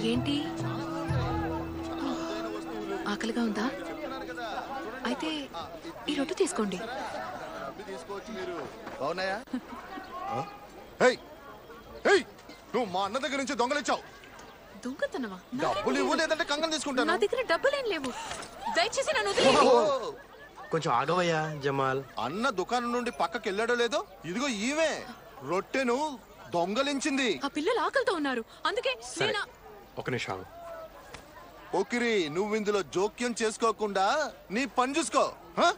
ఏంటి ఆకలిగా ఉందా అయితే ఈ రొట్టె తీసుకోండి బాగున్నాయా హేయ్ హేయ్ నువ్వు మా అన్న దగ్గర నుంచి దొంగలిచ్చావు దొంగతనమా నా డబ్బులు ఇవ్వు లేదంటే కంగం నా తీసుకుంటాను దగ్గర డబ్బులేం లేవు దయచేసి నన్ను వదిలేయండి ఓ, కొంచెం ఆగవయ్యా జమాల్ అన్న దుకాణం నుండి పక్కకి వెళ్ళాడో లేదో ఇదిగో ఈవే రొట్టెను దొంగలించింది ఆ పిల్లలు ఆకలితో ఉన్నారు అందుకే సరే నేను ఒక నిమిషం ఆగు. ఓకిరి నువ్వు ఇందులో జోక్యం చేసుకోకుండా నీ పని చూసుకో హ?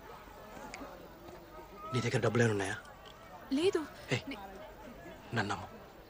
నీ దగ్గర డబ్బులు ఉన్నాయా లేదు ఏ. నే- నన్నమ్ము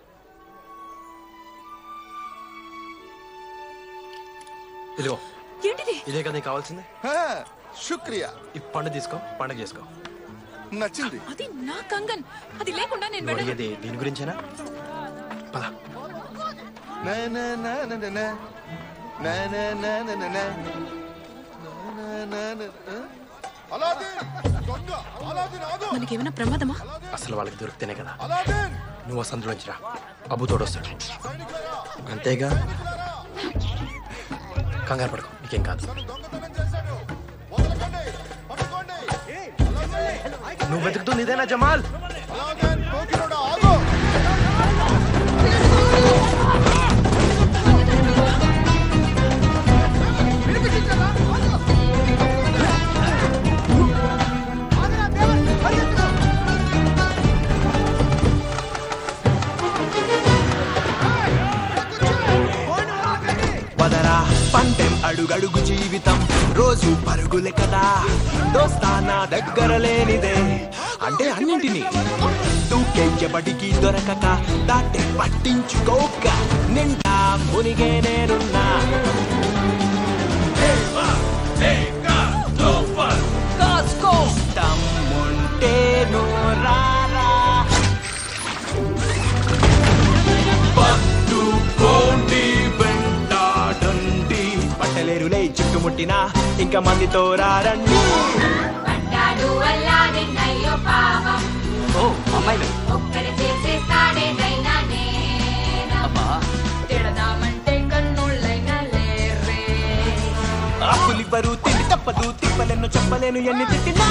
ఇదిగో ఏంటిది ఇదే కదా నీకు కావాల్సింది హ, శుక్రియా ఈ పండు తీసుకో పండుగ చేసుకో నచ్చింది అది నా కంగన్ అది లేకుండా నేను నువ్వు వెళ్ళను అడిగేది దీని గురించేనా పద నా, నా, నా, నా, నా, నా. నా, నా, నా, నా, నా, నా. నా, నా, నా, నా. అలాదీన్! దొంగ! అలాదీన్, ఆగు! మనకేమైనా ప్రమాదమా అసలు వాళ్ళకి దొరికితేనే కదా అలాదీన్! నువ్వు సందులోంచి రా అబ్బు తోడొస్తాడు సైనికులారా, అంతేగా కంగారు పడుకో నీకేం కాదు తను దొంగతనం చేశాడు. వదలకండి, పట్టుకోండి. నువ్వు వెతుకుతుంది ఇదేనా జమాల్ అలాదీన్, పోకిరోడా, ఆగు! వదరా పంటెం అడుగడుగు జీవితం రోజు పరుగులే కదా దోస్తానా దగ్గర లేనిదే అంటే అన్నింటినీ దూకెయ్యబడికి దొరకక దాటే పట్టించుకోక నిండా మునిగే నేనున్నా తమ్ముంటే నోరారా పట్టుకోండి వెంటాడండి పట్టలేరులే చుట్టుముట్టినా ఇంకా మందితో రారండి పడ్డాడు అల్లాడి నయ్యో పాపం ఓ అమ్మాయిలు ఒక్కడి చేసేస్తాడేదైనా నేరం తిడదామంటే కన్నుళ్ళైనా లేరే ఆకులివ్వరు తిండి తప్పదు తిప్పలేను చెప్పలేను ఎన్ని తిట్టినా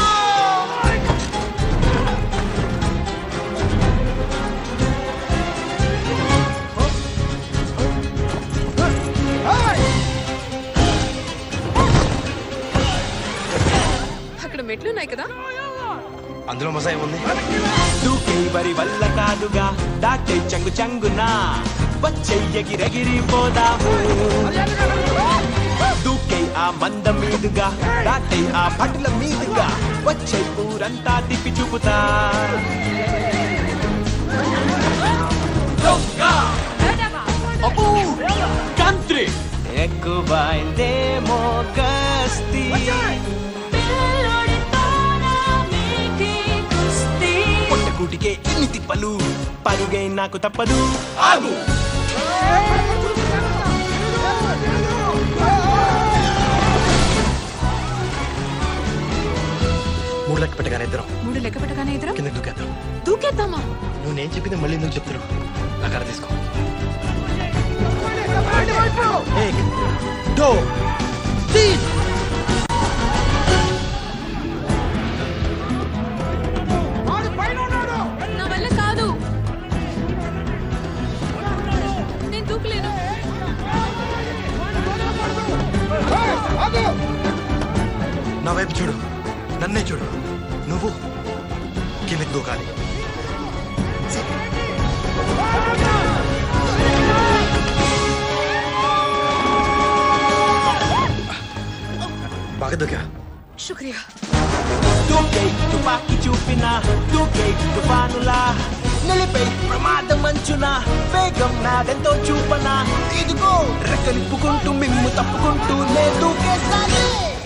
అక్కడ మెట్లు ఉన్నాయి కదా అందులో మజా ఏముంది దూకే వరి వల్ల కాదుగా దాటే చంగు చంగునా వచ్చెయ్యగిరగిరి పోదాము దూకే ఆ మంద మీదుగా దాటే ఆ పటుల మీదుగా వచ్చే ఊరంతా తిప్పి చూపుతా అబ్బో, కంత్రి ఎక్కువైందేమో కస్తి పొట్టకూటికే ఇన్ని తిప్పలు పరుగై నాకు తప్పదు ఆగు మూడు లెక్క పెట్టగానే ఇద్దరం మూడు లెక్క పెట్టగానే ఎదురు కిందకి దూకేద్దాం దూకేద్దామా నువ్వు నేను చెప్పింది మళ్ళీ ఎందుకు చెప్తున్నావు నా కర్ర తీసుకో ఏక్, దో, తీన్. నా వల్ల కాదు నేను దూకలేను నా వైపు చూడు నన్నే చూడు నువ్వు కిందకి దూకాలి బాగా దూకా శుక్రియా దూకే తుపాకి చూపిన దూకే తుఫానులా నిలిపై ప్రమాదం మంచున వేగం నాదెంతో చూపన ఇదిగో రెక్కలిప్పుకుంటూ మిమ్ము తప్పుకుంటూ నే దూకేస్తానే